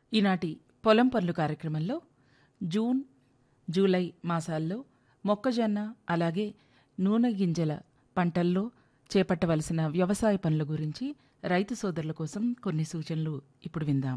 ఈనాటి పొలం పనులు కార్యక్రమంలో జూన్ జూలై మాసాల్లో మొక్కజొన్న అలాగే నూనె గింజల పంటల్లో చేపట్టవలసిన వ్యవసాయ పనుల గురించి రైతు సోదరుల కోసం కొన్ని సూచనలు ఇప్పుడు విందాం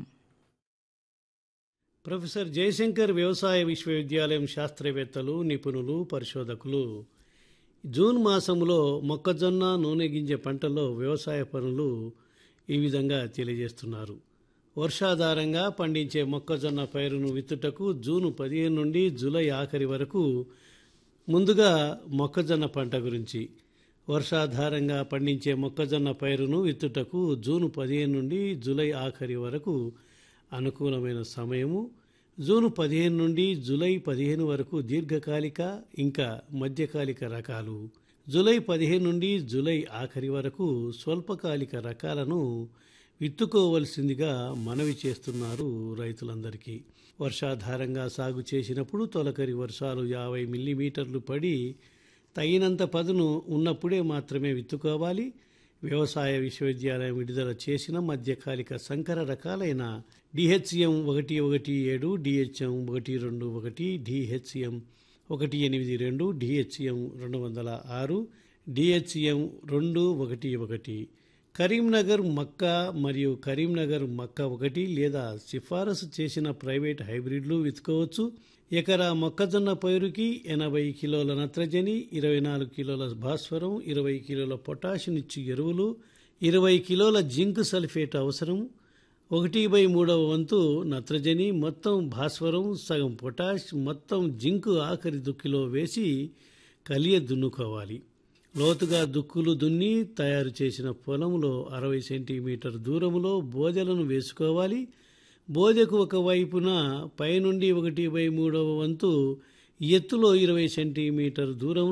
ప్రొఫెసర్ జయశంకర్ వ్యవసాయ విశ్వవిద్యాలయం శాస్త్రవేత్తలు నిపుణులు పరిశోధకులు జూన్ మాసంలో మొక్కజొన్న నూనె గింజ పంటల్లో వ్యవసాయ పనులు ఈ విధంగా తెలియజేస్తున్నారు వర్షాధారంగా పండించే మొక్కజొన్న పైరును విత్తుటకు జూన్ పదిహేను నుండి జూలై ఆఖరి వరకు ముందుగా మొక్కజొన్న పంట గురించి వర్షాధారంగా పండించే మొక్కజొన్న పైరును విత్తుటకు జూన్ పదిహేను నుండి జూలై ఆఖరి వరకు అనుకూలమైన సమయము జూన్ పదిహేను నుండి జూలై పదిహేను వరకు దీర్ఘకాలిక ఇంకా మధ్యకాలిక రకాలు జూలై పదిహేను నుండి జూలై ఆఖరి వరకు స్వల్పకాలిక రకాలను విత్తుకోవలసిందిగా మనవి చేస్తున్నారు రైతులందరికీ వర్షాధారంగా సాగు చేసినప్పుడు తొలకరి వర్షాలు యాభై మిల్లీమీటర్లు పడి తగినంత పదును ఉన్నప్పుడే మాత్రమే విత్తుకోవాలి వ్యవసాయ విశ్వవిద్యాలయం విడుదల చేసిన మధ్యకాలిక సంకర రకాలైన డిహెచ్ఎం ఒకటి ఒకటి ఏడు డిహెచ్ఎం ఒకటి రెండు ఒకటి డిహెచ్ఎం ఒకటి ఎనిమిది రెండు డిహెచ్ఎం రెండు వందల ఆరు డిహెచ్ఎం రెండు ఒకటి ఒకటి కరీంనగర్ మక్క మరియు కరీంనగర్ మక్క ఒకటి లేదా సిఫారసు చేసిన ప్రైవేట్ హైబ్రిడ్లు విత్తుకోవచ్చు ఎకరా మొక్కజొన్న పైరుకి ఎనభై కిలోల నత్రజని ఇరవై నాలుగు కిలోల భాస్వరం ఇరవై కిలోల పొటాషియం ఎరువులు ఇరవై కిలోల జింక్ సల్ఫేట్ అవసరం ఒకటి బై మూడవ వంతు నత్రజని మొత్తం భాస్వరం సగం పొటాష్ మొత్తం జింక్ ఆఖరి దుక్కిలో వేసి కలియ దున్నుకోవాలి లోతుగా దుక్కులు దున్ని తయారు చేసిన పొలంలో అరవై సెంటీమీటర్ దూరంలో బోదెలను వేసుకోవాలి బోదెకు ఒక వైపున పైనుండి ఒకటి బై మూడవ వంతు ఎత్తులో ఇరవై సెంటీమీటర్ దూరం